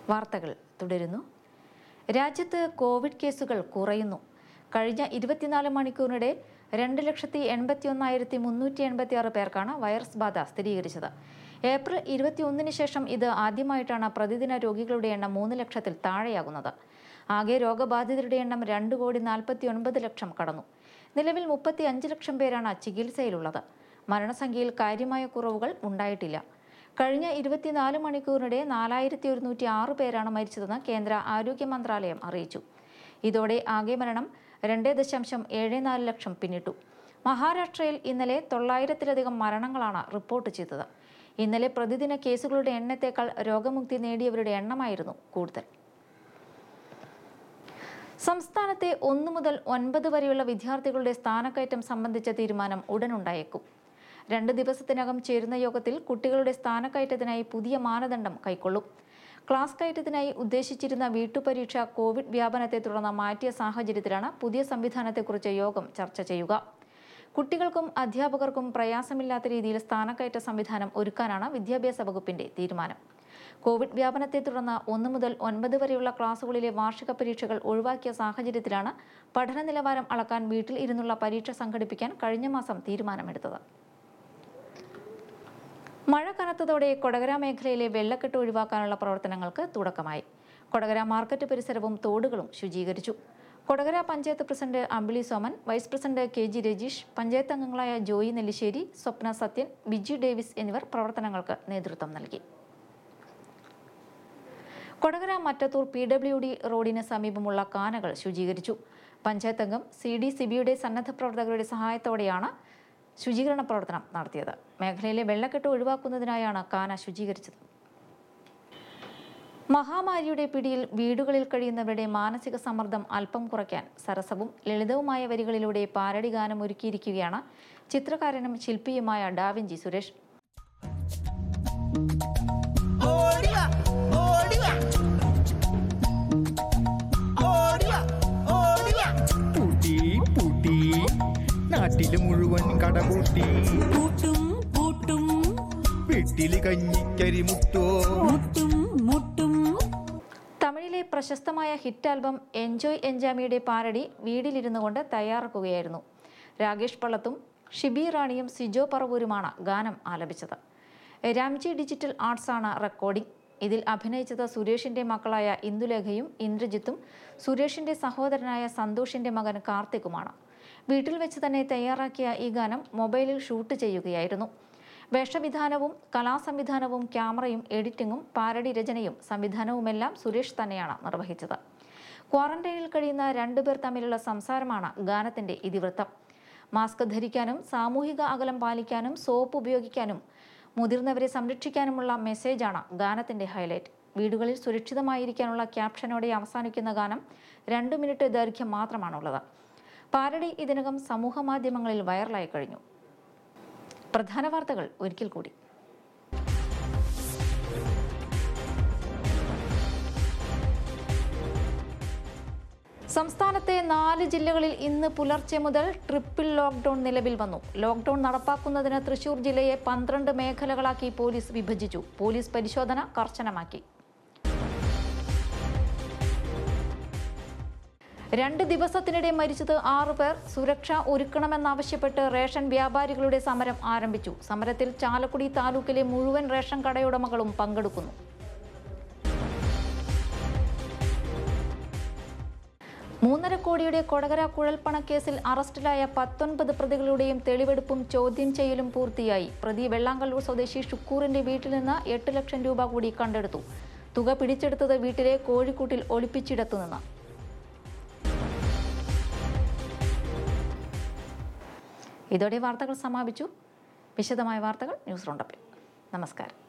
വാർത്തകൾ തുടരുന്നു രാജ്യത്ത് കോവിഡ് കേസുകൾ കുറയുന്നു കഴിഞ്ഞ ഇരുപത്തിനാല് മണിക്കൂറിനിടെ രണ്ട് ലക്ഷത്തി എൺപത്തി ഒന്നായിരത്തി മുന്നൂറ്റി എൺപത്തി ആറ് പേർക്കാണ് വൈറസ് ബാധ സ്ഥിരീകരിച്ചത് ഏപ്രിൽ ഇരുപത്തിയൊന്നിന് ശേഷം ഇത് ആദ്യമായിട്ടാണ് പ്രതിദിന രോഗികളുടെ എണ്ണം മൂന്ന് ലക്ഷത്തിൽ താഴെയാകുന്നത് ആകെ രോഗബാധിതരുടെ എണ്ണം രണ്ട് കോടി നാൽപ്പത്തി ഒൻപത് ലക്ഷം കടന്നു നിലവിൽ മുപ്പത്തി അഞ്ച് ലക്ഷം പേരാണ് ചികിത്സയിലുള്ളത് മരണസംഖ്യയിൽ കാര്യമായ കുറവുകൾ ഉണ്ടായിട്ടില്ല കഴിഞ്ഞ ഇരുപത്തിനാല് മണിക്കൂറിനിടെ നാലായിരത്തി ഒരുന്നൂറ്റി ആറ് പേരാണ് മരിച്ചതെന്ന് കേന്ദ്ര ആരോഗ്യ മന്ത്രാലയം അറിയിച്ചു ഇതോടെ ആകെ മരണം രണ്ട് ദശാംശം ഏഴ് നാല് ലക്ഷം പിന്നിട്ടു മഹാരാഷ്ട്രയിൽ ഇന്നലെ തൊള്ളായിരത്തിലധികം മരണങ്ങളാണ് റിപ്പോർട്ട് ചെയ്തത് ഇന്നലെ പ്രതിദിന കേസുകളുടെ എണ്ണത്തേക്കാൾ രോഗമുക്തി നേടിയവരുടെ എണ്ണമായിരുന്നു കൂടുതൽ സംസ്ഥാനത്തെ ഒന്നു മുതൽ ഒൻപത് വരെയുള്ള വിദ്യാർത്ഥികളുടെ സ്ഥാനക്കയറ്റം സംബന്ധിച്ച തീരുമാനം ഉടനുണ്ടായേക്കും രണ്ട് ദിവസത്തിനകം ചേരുന്ന യോഗത്തിൽ കുട്ടികളുടെ സ്ഥാനക്കയറ്റത്തിനായി പുതിയ മാനദണ്ഡം കൈക്കൊള്ളും ക്ലാസ് കയറ്റത്തിനായി ഉദ്ദേശിച്ചിരുന്ന വീട്ടുപരീക്ഷ കോവിഡ് വ്യാപനത്തെ തുടർന്ന് മാറ്റിയ സാഹചര്യത്തിലാണ് പുതിയ സംവിധാനത്തെക്കുറിച്ച് യോഗം ചർച്ച ചെയ്യുക കുട്ടികൾക്കും അധ്യാപകർക്കും പ്രയാസമില്ലാത്ത രീതിയിൽ സ്ഥാനക്കയറ്റ സംവിധാനം ഒരുക്കാനാണ് വിദ്യാഭ്യാസ വകുപ്പിന്റെ തീരുമാനം കോവിഡ് വ്യാപനത്തെ തുടർന്ന് ഒന്ന് മുതൽ ഒൻപത് വരെയുള്ള ക്ലാസുകളിലെ വാർഷിക പരീക്ഷകൾ ഒഴിവാക്കിയ സാഹചര്യത്തിലാണ് പഠന നിലവാരം അളക്കാൻ വീട്ടിൽ ഇരുന്നുള്ള പരീക്ഷ സംഘടിപ്പിക്കാൻ കഴിഞ്ഞ മാസം തീരുമാനമെടുത്തത് മഴ കനത്തതോടെ കൊടകര മേഖലയിലെ വെള്ളക്കെട്ട് ഒഴിവാക്കാനുള്ള പ്രവർത്തനങ്ങൾക്ക് തുടക്കമായി കൊടകര മാർക്കറ്റ് പരിസരവും തോടുകളും ശുചീകരിച്ചു Kodakara panchayat president Ambili Soman vice president K G Rajeesh panchayat അംഗങ്ങളായ ജോയി നെല്ലിശ്ശേരി സ്വപ്ന സത്യൻ ബിജി ഡേവിസ് എന്നിവർ പ്രവർത്തനങ്ങൾക്ക് നേതൃത്വം നൽകി Kodakara Mattathur P W D റോഡിന് സമീപമുള്ള കാനകൾ ശുചീകരിച്ചു പഞ്ചായത്ത് അംഗം സി ഡി സിബിയുടെ സന്നദ്ധ പ്രവർത്തകരുടെ സഹായത്തോടെയാണ് ശുചീകരണ പ്രവർത്തനം നടത്തിയത് മേഖലയിലെ വെള്ളക്കെട്ട് ഒഴിവാക്കുന്നതിനായാണ് കാന ശുചീകരിച്ചത് മഹാമാരിയുടെ പിടിയിൽ വീടുകളിൽ കഴിയുന്നവരുടെ മാനസിക സമ്മർദ്ദം അല്പം കുറയ്ക്കാൻ സരസവും ലളിതവുമായ വരികളിലൂടെ പാരടി ഗാനം ഒരുക്കിയിരിക്കുകയാണ് ചിത്രകാരനും ശില്പിയുമായ ഡാവിഞ്ചി സുരേഷ് ഓടിവാ ഓടിവാ ഓടിവാ ഓടിവാ പൂട്ടി പൂട്ടി നാട്ടില് മുഴുവൻ കടപൂട്ടി പൂട്ടും പൂട്ടും വീട്ടില് കഞ്ഞിക്കരി മുട്ടോ മുട്ടും മുട്ടും തമിഴിലെ പ്രശസ്തമായ ഹിറ്റ് ആൽബം എൻജോയ് എൻജാമിയുടെ പാരഡി വീടിലിരുന്നു കൊണ്ട് തയ്യാറാക്കുകയായിരുന്നു രാകേഷ് പള്ളത്തും ഷിബി റാണിയും സിജോ പറവൂരുമാണ് ഗാനം ആലപിച്ചത് രാംജി ഡിജിറ്റൽ ആർട്സാണ് റെക്കോർഡിംഗ് ഇതിൽ അഭിനയിച്ചത് സുരേഷിന്റെ മക്കളായ ഇന്ദുലേഖയും ഇന്ദ്രജിത്തും സുരേഷിന്റെ സഹോദരനായ സന്തോഷിന്റെ മകൻ കാർത്തിക്കുമാണ് വീട്ടിൽ വെച്ച് തന്നെ തയ്യാറാക്കിയ ഈ ഗാനം മൊബൈലിൽ ഷൂട്ട് ചെയ്യുകയായിരുന്നു വേഷവിധാനവും കലാസംവിധാനവും ക്യാമറയും എഡിറ്റിംഗും പാരഡി രചനയും സംവിധാനവുമെല്ലാം സുരേഷ് തന്നെയാണ് നിർവഹിച്ചത് ക്വാറന്റൈനിൽ കഴിയുന്ന രണ്ടുപേർ തമ്മിലുള്ള സംസാരമാണ് ഗാനത്തിന്റെ ഇതിവൃത്തം മാസ്ക് ധരിക്കാനും സാമൂഹിക അകലം പാലിക്കാനും സോപ്പ് ഉപയോഗിക്കാനും മുതിർന്നവരെ സംരക്ഷിക്കാനുമുള്ള മെസ്സേജാണ് ഗാനത്തിന്റെ ഹൈലൈറ്റ് വീടുകളിൽ സുരക്ഷിതമായിരിക്കാനുള്ള ക്യാപ്ഷനോടെ അവസാനിക്കുന്ന ഗാനം രണ്ട് മിനിറ്റ് ദൈർഘ്യം മാത്രമാണുള്ളത് പാരഡി ഇതിനകം സമൂഹ മാധ്യമങ്ങളിൽ വൈറലായി കഴിഞ്ഞു പ്രധാന വാർത്തകൾ ഒരിക്കൽ കൂടി സംസ്ഥാനത്തെ നാല് ജില്ലകളിൽ ഇന്ന് പുലർച്ചെ മുതൽ ട്രിപ്പിൾ ലോക്ക്ഡൌൺ നിലവിൽ വന്നു ലോക്ക്ഡൌൺ നടപ്പാക്കുന്നതിന് തൃശൂർ ജില്ലയെ പന്ത്രണ്ട് മേഖലകളാക്കി പോലീസ് വിഭജിച്ചു പോലീസ് പരിശോധന കർശനമാക്കി രണ്ട് ദിവസത്തിനിടെ മരിച്ചത് ആറു പേർ സുരക്ഷ ഒരുക്കണമെന്നാവശ്യപ്പെട്ട് റേഷൻ വ്യാപാരികളുടെ സമരം ആരംഭിച്ചു സമരത്തിൽ ചാലക്കുടി താലൂക്കിലെ മുഴുവൻ റേഷൻ കടയുടമകളും പങ്കെടുക്കുന്നു മൂന്നര കോടിയുടെ കൊടകര കുഴൽപ്പണക്കേസിൽ അറസ്റ്റിലായ പത്തൊൻപത് പ്രതികളുടെയും തെളിവെടുപ്പും ചോദ്യം ചെയ്യലും പൂർത്തിയായി പ്രതി വെള്ളാങ്കല്ലൂർ സ്വദേശി ഷുക്കൂറിന്റെ വീട്ടിൽ നിന്ന് എട്ട് ലക്ഷം രൂപ കൂടി കണ്ടെടുത്തു തുക പിടിച്ചെടുത്തത് വീട്ടിലെ കോഴിക്കൂട്ടിൽ ഒളിപ്പിച്ചിടത്തുനിന്ന് ഇതോടെ വാർത്തകൾ സമാപിച്ചു വിശദമായ വാർത്തകൾ ന്യൂസ് റൗണ്ടപ്പിൽ നമസ്കാരം